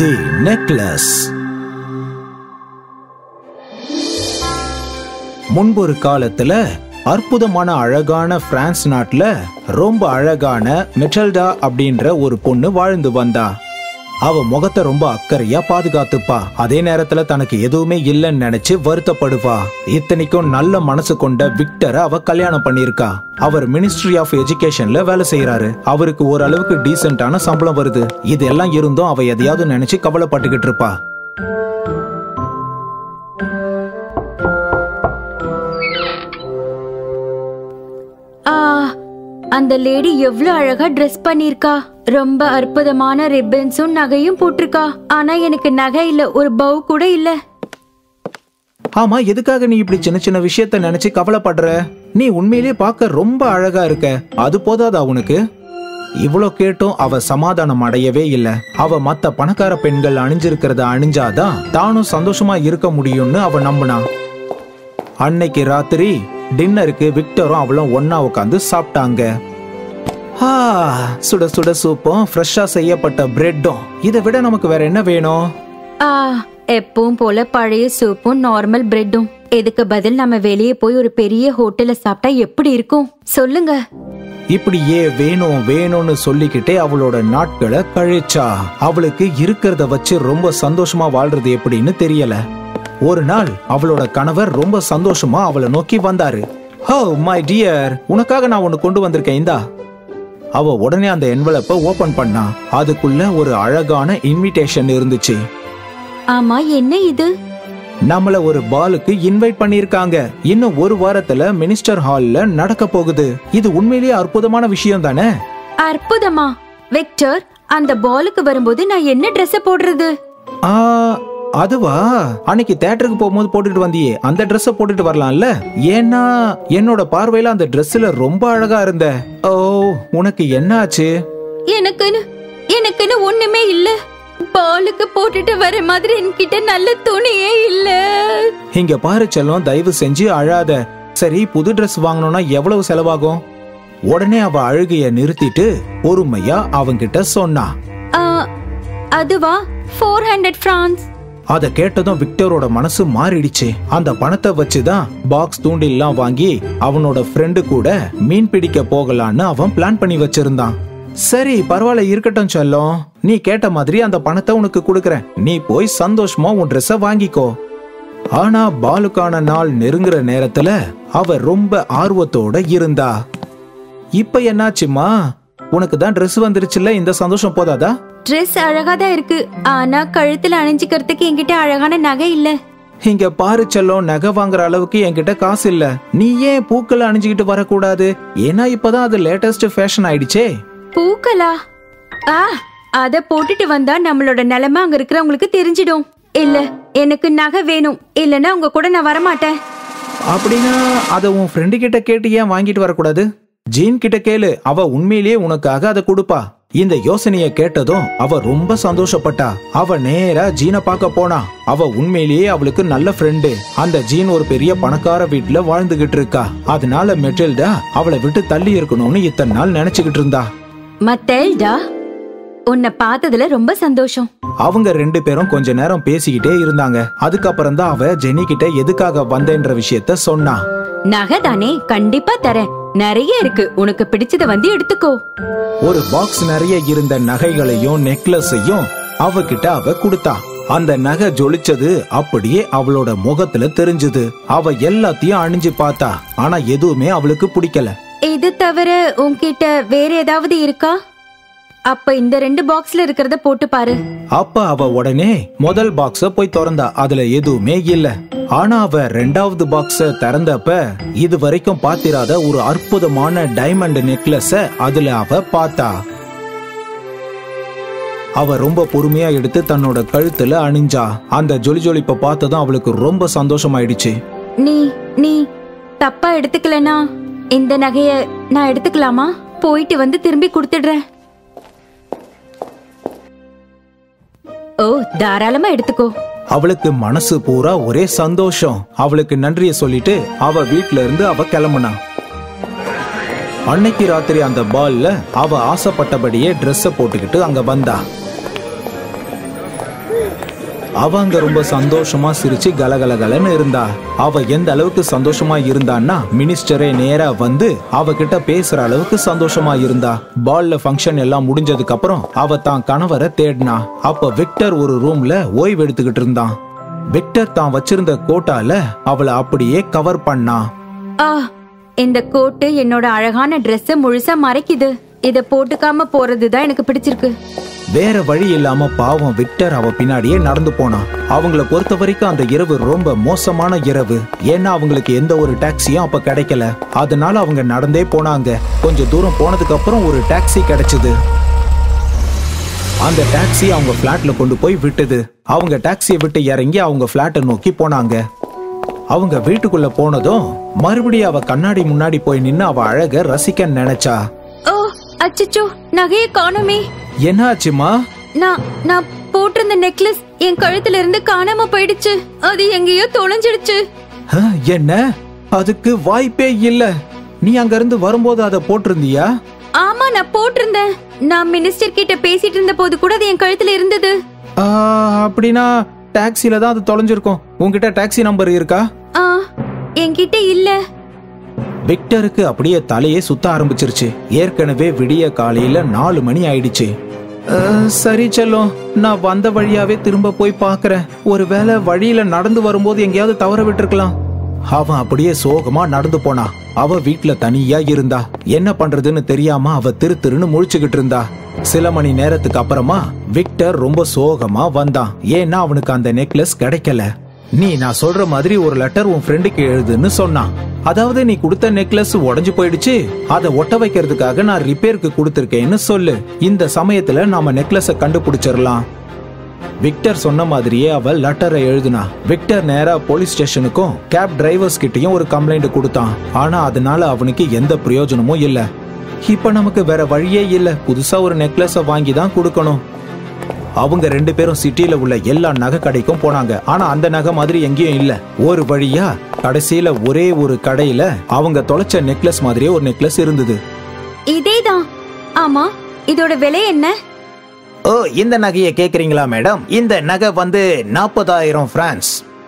தி necklace முன்பொரு காலத்துல அற்புதமான அழகான பிரான்ஸ் நாட்டுல ரொம்ப அழகான மெட்டல்டா அப்படின்ற ஒரு பொண்ணு வாழ்ந்து வந்தா அவ முகத்தை ரொம்ப அக்கறையா பாதுகாத்துப்பா அதே நேரத்துல தனக்கு எதுவுமே இல்லைன்னு நினைச்சு வருத்தப்படுவா இத்தனைக்கும் நல்ல மனசு கொண்ட விக்டரை அவ கல்யாணம் பண்ணியிருக்கா அவர் மினிஸ்ட்ரி ஆஃப் எஜுகேஷன்ல வேலை செய்யறாரு அவருக்கு ஓரளவுக்கு டீசென்டான சம்பளம் வருது இதெல்லாம் இருந்தும் அவ எதையாவது நினைச்சு கவலைப்பட்டுக்கிட்டு இருப்பா ஆ அந்த லேடி எவ்ளோ அழகா ட்ரெஸ் பண்ணிருக்கா ரொம்ப அற்புதமான ரிப்பன்ஸும் நகையும் போட்டிருக்கா ஆனா எனக்கு நகை இல்ல ஒரு பவு கூட இல்ல ஆமா எதுக்காக நீ இப்படி சின்ன சின்ன விஷயத்த நினைச்சு கவலைப்படுற நீ உண்மையிலேயே பார்க்க ரொம்ப அழகா இருக்க அது போதாதா உனக்கு இவ்வளோ கேட்டும் அவ சமாதானம் அடையவே இல்ல அவ மத்த பணக்கார பெண்கள் அணிஞ்சிருக்கிறத அணிஞ்சாதான் தானும் சந்தோஷமா இருக்க முடியும்னு அவ நம்பினா அன்னைக்கு ராத்திரி டின்னருக்கு விக்டரும் அவளும் ஒன்னா உட்காந்து சாப்பிட்டாங்க ஆ, சுட சுட சூப்பும் ஃப்ரெஷ்ஷா செய்யப்பட்ட பிரெட்டும் இதை விட நமக்கு வேற என்ன வேணும் ஆ எப்பவும் போல பழைய சூப்பும் நார்மல் பிரெட்டும் இதுக்கு பதில் நம்ம வெளியே போய் ஒரு பெரிய ஹோட்டல்ல சாப்பிட்டா எப்படி இருக்கும் சொல்லுங்க இப்படியே வேணும் வேணும்னு சொல்லிக்கிட்டே அவளோட நாட்களை கழிச்சா அவளுக்கு இருக்கிறத வச்சு ரொம்ப சந்தோஷமா வாழ்றது எப்படின்னு தெரியல ஒரு நாள் அவளோட கணவர் ரொம்ப சந்தோஷமா அவளை நோக்கி வந்தாரு ஹோ மை டியர் உனக்காக நான் ஒன்னு கொண்டு வந்திருக்கேன் இந்தா அவ உடனே அந்த என்வலப்ப ஓபன் பண்ணா அதுக்குள்ள ஒரு அழகான இன்விடேஷன் இருந்துச்சு ஆமா என்ன இது நம்மள ஒரு பாலுக்கு இன்வைட் பண்ணிருக்காங்க இன்னும் ஒரு வாரத்துல மினிஸ்டர் ஹால்ல நடக்க போகுது இது உண்மையிலேயே அற்புதமான விஷயம் தானே அற்புதமா விக்டர் அந்த பாலுக்கு வரும்போது நான் என்ன Dress போடுறது ஆ அதுவா அன்னைக்கு தேட்டருக்கு போகும்போது போட்டுட்டு வந்தியே அந்த Dress போட்டுட்டு வரலாம்ல ஏன்னா என்னோட பார்வையில அந்த Dressல ரொம்ப அழகா இருந்த ஓ உனக்கு என்ன ஆச்சு எனக்குன்னு எனக்குன்னு ஒண்ணுமே இல்ல பாலுக்கு போட்டுட்டு வர மாதிரி என்கிட்ட நல்ல துணியே இல்ல இங்க பாரு செல்லம் தயவு செஞ்சு அழாத சரி புது Dress வாங்கணும்னா எவ்வளவு செலவாகும் உடனே அவ அழுகைய நிறுத்திட்டு பொறுமையா அவங்கிட்ட சொன்னா ஆ, அதுவா ஃபோர் ஹண்ட்ரட் ஃப்ரான்ஸ் அத கேட்டதும் விக்டரோட மனசு மாறிடுச்சு அந்த பணத்தை வச்சுதான் பாக்ஸ் தூண்டில்லாம் வாங்கி அவனோட ஃப்ரெண்டு கூட மீன் பிடிக்க போகலான்னு அவன் பிளான் பண்ணி வச்சிருந்தான் சரி பரவாயில்ல இருக்கட்டும் செல்லம் நீ கேட்ட மாதிரி அந்த பணத்தை உனக்கு கொடுக்கறேன் நீ போய் சந்தோஷமா உன் ட்ரெஸ்ஸ வாங்கிக்கோ ஆனா பாலுக்கான நாள் நெருங்குற நேரத்துல அவ ரொம்ப ஆர்வத்தோட இருந்தா இப்ப என்னாச்சுமா உனக்கு தான் Dress வந்துருச்சுல்ல இந்த சந்தோஷம் போதாதா ட்ரெஸ் அழகா தான் இருக்கு ஆனா கழுத்துல அணிஞ்சுக்கிறதுக்கு என்கிட்ட அழகான நகை இல்ல இங்க பாரு செல்லம் நகை வாங்குற அளவுக்கு என்கிட்ட காசு இல்ல நீ ஏன் பூக்களை அணிஞ்சுக்கிட்டு வரக்கூடாது ஏன்னா இப்பதான் அது லேட்டஸ்ட் ஃபேஷன் ஆயிடுச்சே பூக்களா ஆ அத போட்டுட்டு வந்தா நம்மளோட நிலைமை அங்க இருக்கிறவங்களுக்கு தெரிஞ்சிடும் இல்ல எனக்கு நகை வேணும் இல்லனா உங்க கூட நான் வரமாட்டேன் அப்படின்னா அத உன் ஃப்ரெண்டு கிட்ட கேட்டு ஏன் வாங்கிட்டு வரக்கூடாது ஜீன் கிட்ட கேளு அவ உண்மையிலேயே உனக்காக அதை கொடுப்பா இந்த யோசனைய கேட்டதும் அவ ரொம்ப சந்தோஷப்பட்டா அவ நேரா ஜீனை பார்க்க போனா அவ உண்மையிலேயே அவளுக்கு நல்ல ஃப்ரெண்டு அந்த ஜீன் ஒரு பெரிய பணக்கார வீட்டுல வாழ்ந்துகிட்டு இருக்கா அதனால மெட்டில்டா அவளை விட்டு தள்ளி இருக்கணும்னு இத்தனை நாள் நினைச்சுக்கிட்டு இருந்தா மத்தேல்டா உன்னை பார்த்ததுல ரொம்ப சந்தோஷம் அவங்க ரெண்டு பேரும் கொஞ்ச நேரம் பேசிக்கிட்டே இருந்தாங்க அதுக்கப்புறம் தான் அவ ஜெனி கிட்ட எதுக்காக வந்தேன்ற விஷயத்த சொன்னா நகை தானே கண்டிப்பா தரேன் நிறைய இருக்கு உனக்கு பிடிச்சத வந்து எடுத்துக்கோ ஒரு பாக்ஸ் நிறைய இருந்த நகைகளையும் நெக்லஸையும் அவகிட்ட அவ கொடுத்தா அந்த நகை ஜொலிச்சது அப்படியே அவளோட முகத்துல தெரிஞ்சது அவ எல்லாத்தையும் அணிஞ்சு பார்த்தா ஆனா எதுவுமே அவளுக்கு பிடிக்கல இது தவிர உன்கிட்ட வேற ஏதாவது இருக்கா அப்ப இந்த ரெண்டு பாக்ஸ்ல இருக்கிறத போட்டு பாரு அப்ப அவ உடனே முதல் பாக்ஸ போய் திறந்தா அதுல எதுவுமே இல்ல ஆனா அவ ரெண்டாவது பாக்ஸ திறந்தப்ப இது வரைக்கும் பாத்திராத ஒரு அற்புதமான டைமண்ட் நெக்லஸ அதுல அவ பார்த்தா அவ ரொம்ப பொறுமையா எடுத்து தன்னோட கழுத்துல அணிஞ்சா அந்த ஜொலி ஜொலிப்ப பார்த்ததும் அவளுக்கு ரொம்ப சந்தோஷமாயிடுச்சு நீ நீ தப்பா எடுத்துக்கலனா இந்த நகைய நான் எடுத்துக்கலாமா போயிட்டு வந்து திரும்பி கொடுத்துடுறேன் ஓ தாராளமா எடுத்துக்கோ அவளுக்கு மனசு பூரா ஒரே சந்தோஷம் அவளுக்கு நன்றிய சொல்லிட்டு அவ வீட்ல இருந்து அவ கிளம்புனா அன்னைக்கு ராத்திரி அந்த பால்ல அவ ஆசைப்பட்டபடியே Dress-அ போட்டுக்கிட்டு அங்க வந்தா அவ அங்க ரொம்ப சந்தோஷமா சிரிச்சு கலகலகலன்னு இருந்தா அவ எந்த அளவுக்கு சந்தோஷமா இருந்தான்னா மினிஸ்டரே நேரா வந்து அவ கிட்ட பேசுற அளவுக்கு சந்தோஷமா இருந்தா பால்ல ஃபங்க்ஷன் எல்லாம் முடிஞ்சதுக்கு அப்புறம் அவ தான் கணவரை தேடினா அப்ப விக்டர் ஒரு ரூம்ல ஓய்வு எடுத்துக்கிட்டு இருந்தான் விக்டர் தான் வச்சிருந்த கோட்டால அவளை அப்படியே கவர் பண்ணா ஆ இந்த கோட்டு என்னோட அழகான Dress-அ முழுசா மறைக்குது இத போட்டுக்காம போறதுதான் எனக்கு பிடிச்சிருக்கு வேற வழி இல்லாம பாவம் விக்டர் அவ பின்னாடியே நடந்து போனான் அவங்கள பொறுத்த வரைக்கும் அந்த இரவு ரொம்ப மோசமான இரவு ஏன்னா அவங்களுக்கு எந்த ஒரு டாக்ஸியும் அப்ப கிடைக்கல அதனால அவங்க நடந்தே போனாங்க கொஞ்சம் தூரம் போனதுக்கு அப்புறம் ஒரு டாக்ஸி கிடைச்சது அந்த டாக்ஸி அவங்க பிளாட்ல கொண்டு போய் விட்டுது அவங்க டாக்ஸியை விட்டு இறங்கி அவங்க பிளாட்டை நோக்கி போனாங்க அவங்க வீட்டுக்குள்ள போனதும் மறுபடியும் அவ கண்ணாடி முன்னாடி போய் நின்னு அவ அழக ரசிக்க நினைச்சா ஓ அச்சச்சோ நகைய காணுமே என்ன ஆச்சுமா நான் நான் போட்டிருந்த நெக்லஸ் என் கழுத்துல இருந்து காணாம போயிடுச்சு அது எங்கேயோ தொலைஞ்சிடுச்சு "ஹ, என்ன அதுக்கு வாய்ப்பே இல்ல நீ அங்க இருந்து வரும்போது அதை போட்டிருந்தியா ஆமா நான் போட்டிருந்தேன் நான் மினிஸ்டர் கிட்ட பேசிட்டு இருந்த போது கூட அது என் கழுத்துல இருந்தது ஆ, அப்படின்னா டாக்ஸில தான் அது தொலைஞ்சிருக்கும் உன்கிட்ட டாக்ஸி நம்பர் இருக்கா ஆ என்கிட்ட இல்ல விக்டருக்கு அப்படியே தலையே சுத்த ஆரம்பிச்சிருச்சு ஏற்கனவே விடிய காலையில நாலு மணி ஆயிடுச்சு "அ, சரி செல்லம் நான் வந்த வழியாவே திரும்ப போய் பாக்குறேன் ஒருவேளை வழியில நடந்து வரும்போது எங்கேயாவது தவற விட்டுருக்கலாம் அவன் அப்படியே சோகமா நடந்து போனான் அவ வீட்ல தனியா இருந்தா என்ன பண்றதுன்னு தெரியாம அவ திரு திருன்னு முழிச்சுக்கிட்டு இருந்தா சில மணி நேரத்துக்கு அப்புறமா விக்டர் ரொம்ப சோகமா வந்தான் ஏன்னா அவனுக்கு அந்த நெக்லஸ் கிடைக்கல நீ நான் சொல்ற மாதிரி ஒரு லெட்டர் உன் ஃப்ரெண்டுக்கு எழுதுன்னு சொன்னான் அதாவது நீ கொடுத்த நெக்லஸ் உடைஞ்சு போயிடுச்சு அதை ஒட்ட வைக்கிறதுக்காக நான் ரிப்பேருக்கு கொடுத்துருக்கேன்னு சொல்லு இந்த சமயத்துல நாம நெக்லஸ கண்டுபிடிச்சிடலாம் விக்டர் சொன்ன மாதிரியே அவ லெட்டரை எழுதினா விக்டர் நேரா போலீஸ் ஸ்டேஷனுக்கும் கேப் டிரைவர்ஸ் கிட்டயும் ஒரு கம்ப்ளைண்ட் கொடுத்தான் ஆனா அதனால அவனுக்கு எந்த பிரயோஜனமும் இல்ல இப்ப நமக்கு வேற வழியே இல்ல புதுசா ஒரு நெக்லஸ வாங்கி தான் கொடுக்கணும் அவங்க ரெண்டு பேரும் சிட்டில உள்ள எல்லா நகை கடைக்கும் போனாங்க ஆனா அந்த நகை மாதிரி எங்கேயும் இல்ல ஒரு வழியா கடைசியில ஒரே ஒரு கடையில அவங்க தொலைச்ச நெக்லஸ் மாதிரியே ஒரு நெக்லஸ் இருந்தது இதேதான் ஆமா இதோட விலை என்ன ஓ இந்த நகையை கேக்குறீங்களா மேடம் இந்த நகை வந்து நாற்பதாயிரம் பிரான்ஸ்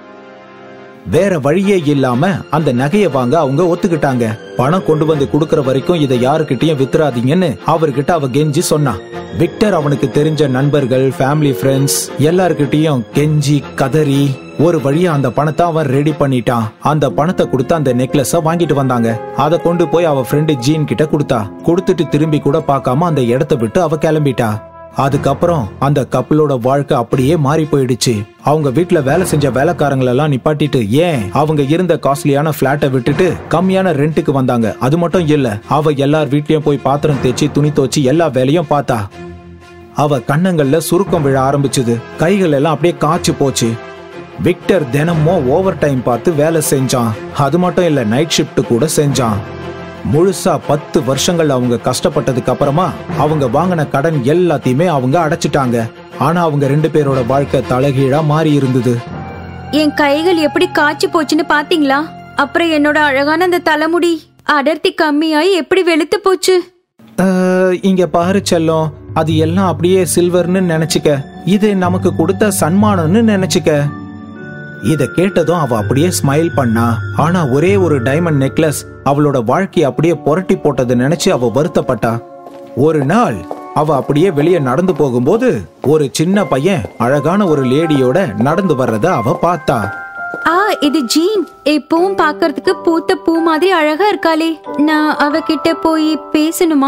வேற வழியே இல்லாம அந்த நகையை வாங்க அவங்க ஒத்துக்கிட்டாங்க பணம் கொண்டு வந்து கொடுக்கற வரைக்கும் இதை யாருக்கிட்டயும் வித்துறாதீங்கன்னு அவர்கிட்ட அவ கெஞ்சி சொன்னா விக்டர் அவனுக்கு தெரிஞ்ச நண்பர்கள் ஃபேமிலி ஃப்ரெண்ட்ஸ் எல்லார்கிட்டயும் கெஞ்சி கதறி ஒரு வழியா அந்த பணத்தை அவன் ரெடி பண்ணிட்டான் அந்த பணத்தை கொடுத்து அந்த நெக்லஸ வாங்கிட்டு வந்தாங்க அதை கொண்டு போய் அவ ஃப்ரெண்டு ஜீன் கிட்ட கொடுத்தா கொடுத்துட்டு திரும்பி கூட பார்க்காம அந்த இடத்தை விட்டு அவ கிளம்பிட்டா அதுக்கப்புறம் அந்த கப்பலோட வாழ்க்கை அப்படியே மாறி போயிடுச்சு அவங்க வீட்ல வேலை செஞ்ச வேலைக்காரங்களெல்லாம் நிப்பாட்டிட்டு ஏன் அவங்க இருந்த காஸ்ட்லியான பிளாட்டை விட்டுட்டு கம்மியான ரெண்டுக்கு வந்தாங்க அது மட்டும் இல்ல அவ எல்லார் வீட்லயும் போய் பாத்திரம் தேய்ச்சி துணி துவச்சி எல்லா வேலையும் பார்த்தா அவ கண்ணங்கள்ல சுருக்கம் விழ ஆரம்பிச்சது கைகள் எல்லாம் அப்படியே காய்ச்சி போச்சு விக்டர் தினமும் ஓவர் டைம் பார்த்து வேலை செஞ்சான் அது மட்டும் இல்ல நைட் ஷிஃப்ட் கூட செஞ்சான் முழுசா பத்து வருஷங்கள் அவங்க கஷ்டப்பட்டதுக்கு அப்புறமா அவங்க வாங்கின கடன் எல்லாத்தையுமே அவங்க அடைச்சிட்டாங்க ஆனா அவங்க ரெண்டு பேரோட வாழ்க்கை தலைகீழா மாறி இருந்தது என் கைகள் எப்படி காய்ச்சி போச்சுன்னு பாத்தீங்களா அப்புறம் என்னோட அழகான அந்த தலைமுடி அடர்த்தி கம்மியாயி எப்படி வெளுத்து போச்சு அஹ், இங்க பாரு செல்லம் அது எல்லாம் அப்படியே சில்வர்னு நினைச்சுக்க இது நமக்கு கொடுத்த சன்மானம்னு நினைச்சுக்க இத கேட்டதும் அவ அப்படியே ஸ்மைல் பண்ணா ஆனா ஒரே ஒரு டைமண்ட் நெக்லஸ் அவளோட வாழ்க்கைய அப்படியே புரட்டி போட்டதை நினைச்சு அவ வருத்தப்பட்டா ஒரு நாள் அவ அப்படியே வெளியே நடந்து போகும்போது ஒரு சின்ன பையன் அழகான ஒரு லேடியோட நடந்து வர்றத அவ பார்த்தா ஆ இது ஜீன் எப்பவும் பார்க்கிறதுக்கு பூத்த பூ மாதிரி அழகா இருக்காளே நான் அவகிட்ட போய் பேசணுமா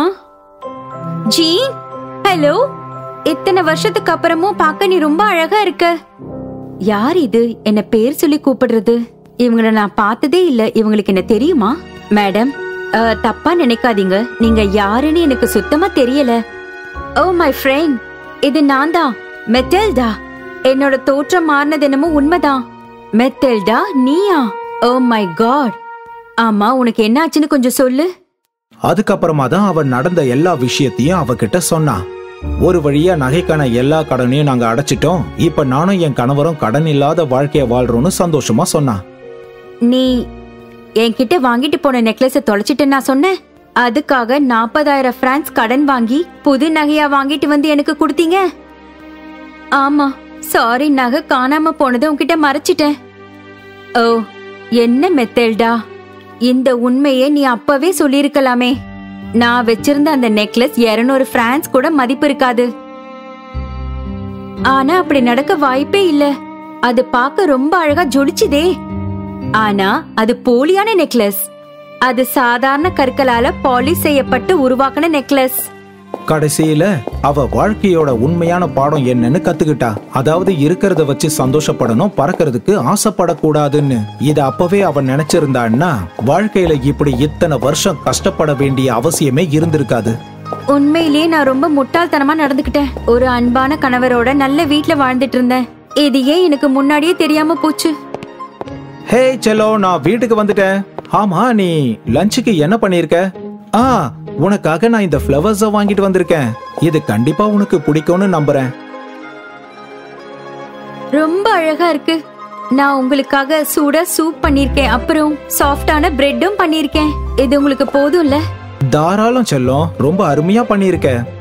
ஜீன் ஹலோ இத்தனை வருஷத்துக்கு அப்புறமும் பார்க்க நீ ரொம்ப அழகா இருக்க யார் இது என்ன பேர் சொல்லி கூப்பிடுறது இவங்கள நான் பார்த்ததே இல்ல இவங்களுக்கு என்ன தெரியுமா மேடம் அஹ், தப்பா நினைக்காதீங்க நீங்க யாருன்னு எனக்கு சுத்தமா தெரியல ஓ மை ஃப்ரெண்ட் இது நான் தான் மெட்டல்டா என்னோட தோற்றம் மாறினது என்னமோ உண்மைதான் மெட்டல்டா நீயா ஓ மை காட் ஆமா உனக்கு என்ன ஆச்சுன்னு கொஞ்சம் சொல்லு அதுக்கப்புறமா தான் அவ நடந்த எல்லா விஷயத்தையும் அவகிட்ட சொன்னா ஒரு வழியா நகைக்கான எல்லா கடனையும் நாங்க அடைச்சிட்டோம் இப்ப நானும் என் கணவரும் கடன் இல்லாத வாழ்க்கைய வாழ்றோம்னு சந்தோஷமா சொன்னா நீ என்கிட்ட வாங்கிட்டு போன நெக்லஸ தொலைச்சிட்டு நான் சொன்னேன் அதுக்காக நாற்பதாயிரம் பிரான்ஸ் கடன் வாங்கி புது நகையா வாங்கிட்டு வந்து எனக்கு கொடுத்தீங்க ஆமா சாரி நகை காணாம போனதை உன்கிட்ட மறைச்சிட்டேன் ஓ என்ன மெத்தேல்டா இந்த உண்மையை நீ அப்பவே சொல்லியிருக்கலாமே நான் வச்சிருந்த அந்த நெக்லஸ் 200 பிரான்ஸ் கூட மதிப்பு இருக்காது ஆனா அப்படி நடக்க வாய்ப்பே இல்ல அது பார்க்க ரொம்ப அழகா ஜொலிச்சுதே ஆனா அது போலியான நெக்லஸ் அது சாதாரண கற்களால பாலிஷ் செய்யப்பட்டு உருவாக்கின நெக்லஸ் கடைசியில அவ வாழ்க்கையோட உண்மையான பாடம் என்னன்னு கத்துக்கிட்டா அதாவது இருக்கிறத வச்சு சந்தோஷப்படணும் பறக்கிறதுக்கு ஆசைப்படக்கூடாதுன்னு இத அப்பவே அவன் நினைச்சிருந்தான்னா வாழ்க்கையில இப்படி இத்தனை வருஷம் கஷ்டப்பட வேண்டிய அவசியமே இருந்திருக்காது உண்மையிலேயே நான் ரொம்ப முட்டாள்தனமா நடந்துக்கிட்டேன் ஒரு அன்பான கணவரோட நல்ல வீட்ல வாழ்ந்துட்டு இருந்தேன் இது ஏன் எனக்கு முன்னாடியே தெரியாம போச்சு ஹே செல்லோ நான் வீட்டுக்கு வந்துட்டேன் ஆமா நீ லஞ்சுக்கு என்ன பண்ணிருக்க ஆ உனக்காக நான் இந்த ஃப்ளவர்ஸ வாங்கிட்டு வந்திருக்கேன் இது கண்டிப்பா உனக்கு பிடிக்கும்னு நம்புறேன் ரொம்ப அழகா இருக்கு நான் உங்களுக்காக சூடா சூப் பண்ணிருக்கேன் அப்புறம் சாஃப்டான பிரெட்டும் பண்ணிருக்கேன் இது உங்களுக்கு போதும்ல தாராளம் செல்லம் ரொம்ப அருமையா பண்ணியிருக்க